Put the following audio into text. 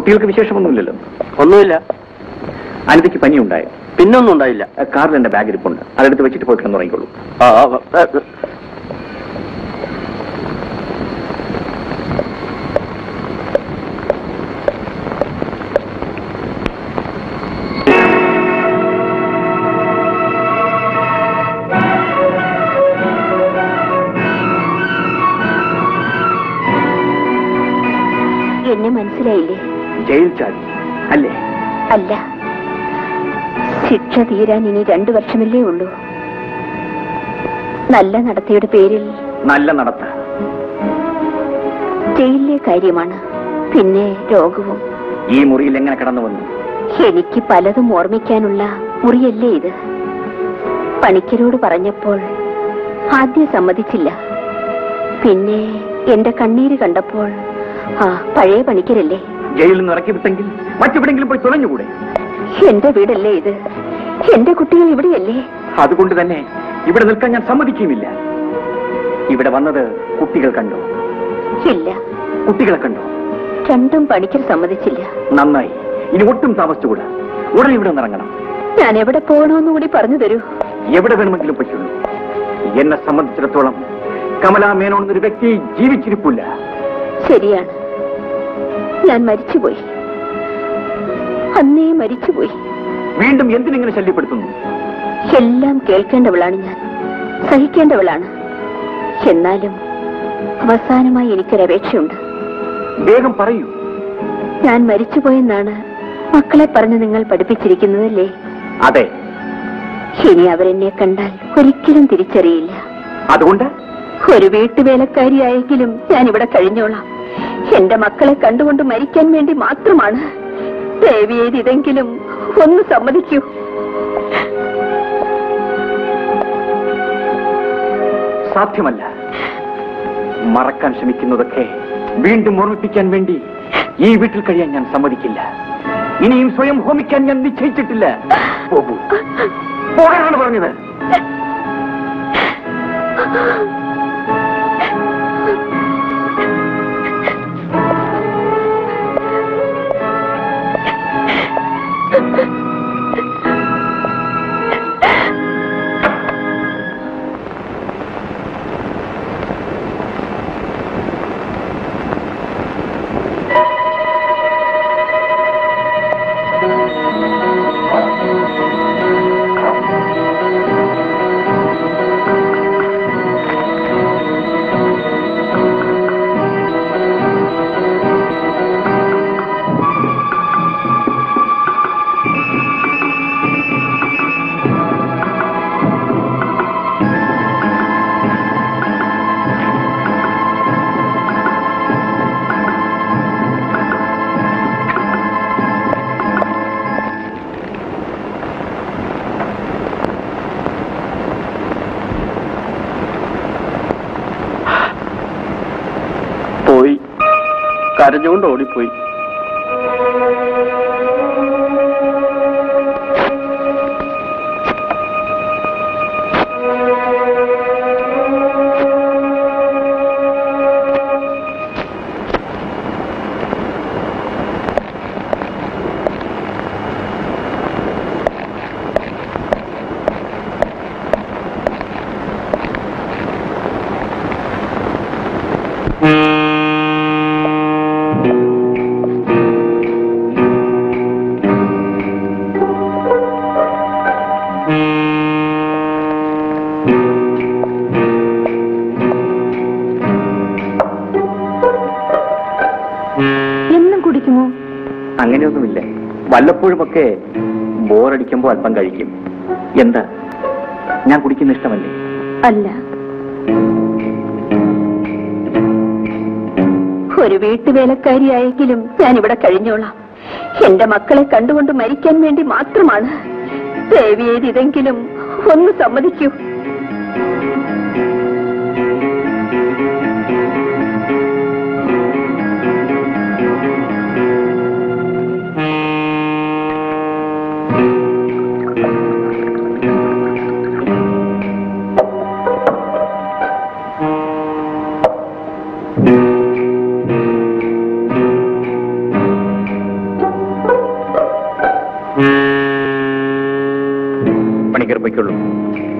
കുട്ടികൾക്ക് വിശേഷമൊന്നുമില്ലല്ലോ ഒന്നുമില്ല അനിതയ്ക്ക് പനിയുണ്ടായോ പിന്നൊന്നും ഉണ്ടായില്ല ആ, കാറിൽ എന്റെ ബാഗ് ഇരിപ്പുണ്ട് അതെടുത്ത് വെച്ചിട്ട് പോയി കിടന്നുറങ്ങിക്കോളൂ ആ, ആ, ആ, ആ. എന്നെ മനസ്സിലായില്ലേ ജയിൽ ചാടി അല്ലേ അല്ല ശിക്ഷ തീരാൻ ഇനി രണ്ടു വർഷമല്ലേ ഉള്ളൂ നല്ല നടത്തിയുടെ പേരിൽ നല്ല നടത്ത ജയിലിലെ കാര്യമാണ് പിന്നെ രോഗവും ഈ മുറിയിൽ എങ്ങനെ കടന്നു വന്നു എനിക്ക് പലതും ഓർമ്മിക്കാനുള്ള മുറിയല്ലേ ഇത് പണിക്കരോട് പറഞ്ഞപ്പോൾ ആദ്യം സമ്മതിച്ചില്ല പിന്നെ എന്റെ കണ്ണീര് കണ്ടപ്പോൾ ആ പഴയ പണിക്കരല്ലേ ജയിലിൽ നിന്ന് ഇറക്കി വിട്ടെങ്കിൽ മറ്റെവിടെങ്കിലും പോയി തുളഞ്ഞുകൂടെ എന്റെ വീടല്ലേ ഇത് എന്റെ കുട്ടികൾ ഇവിടെയല്ലേ അതുകൊണ്ട് തന്നെ ഇവിടെ നിൽക്കാൻ ഞാൻ സമ്മതിക്കുമില്ല ഇവിടെ വന്നത് കുട്ടികൾ കണ്ടോ ഇല്ല കുട്ടികളെ കണ്ടോ രണ്ടും പണിക്കർ സമ്മതിച്ചില്ല നന്നായി ഇനി ഒട്ടും താമസിച്ചുകൂടാ ഉടനെ ഇവിടെ നിന്ന് ഇറങ്ങണം ഞാൻ എവിടെ പോകണമെന്ന് കൂടി പറഞ്ഞു തരൂ എവിടെ വേണമെങ്കിലും പറ്റുള്ളൂ എന്നെ സംബന്ധിച്ചിടത്തോളം കമലാ മേനോൻ എന്നൊരു വ്യക്തി ജീവിച്ചിരിപ്പില്ല ശരിയാണ് ഞാൻ മരിച്ചുപോയി അന്നേ മരിച്ചുപോയി വീണ്ടും എന്തിനിങ്ങനെ ശല്യപ്പെടുത്തുന്നു എല്ലാം കേൾക്കേണ്ടവളാണ് ഞാൻ സഹിക്കേണ്ടവളാണ് എന്നാലും അവസാനമായി എനിക്കൊരപേക്ഷയുണ്ട് വേഗം പറയൂ ഞാൻ മരിച്ചുപോയെന്നാണ് മക്കളെ പറഞ്ഞ് നിങ്ങൾ പഠിപ്പിച്ചിരിക്കുന്നതല്ലേ അതെ ഇനി അവരെന്നെ കണ്ടാൽ ഒരിക്കലും തിരിച്ചറിയില്ല അതുകൊണ്ട് ഒരു വീട്ടുവേലക്കാരിയായെങ്കിലും ഞാൻ ഇവിടെ കഴിഞ്ഞോളാം എന്റെ മക്കളെ കണ്ടുകൊണ്ട് മരിക്കാൻ വേണ്ടി മാത്രമാണ് ദേവിയേത് ഇതെങ്കിലും ഒന്ന് സമ്മതിക്കൂ സാധ്യമല്ല മറക്കാൻ ശ്രമിക്കുന്നതൊക്കെ വീണ്ടും ഓർമ്മിപ്പിക്കാൻ വേണ്ടി ഈ വീട്ടിൽ കഴിയാൻ ഞാൻ സമ്മതിക്കില്ല ഇനിയും സ്വയം ഹോമിക്കാൻ ഞാൻ നിശ്ചയിച്ചിട്ടില്ല പോകൂ പോകാനാണ് പറഞ്ഞത് പോയി കരഞ്ഞുകൊണ്ട് ഓടിപ്പോയി എന്നും കുടിക്കുമോ അങ്ങനെയൊന്നുമില്ല വല്ലപ്പോഴുമൊക്കെ ബോറടിക്കുമ്പോൾ അല്പം കഴിക്കും എന്താ ഞാൻ കുടിക്കുന്ന ഇഷ്ടമല്ലേ അല്ല ഒരു വീട്ടുവേലക്കാരിയായെങ്കിലും ഞാൻ ഇവിടെ കഴിഞ്ഞോളാം എന്റെ മക്കളെ കണ്ടുകൊണ്ട് മരിക്കാൻ വേണ്ടി മാത്രമാണ് ദേവിയേത് ഇതെങ്കിലും ഒന്ന് സമ്മതിക്കൂ പണിക്കർ പൊയ്ക്കുള്ളൂ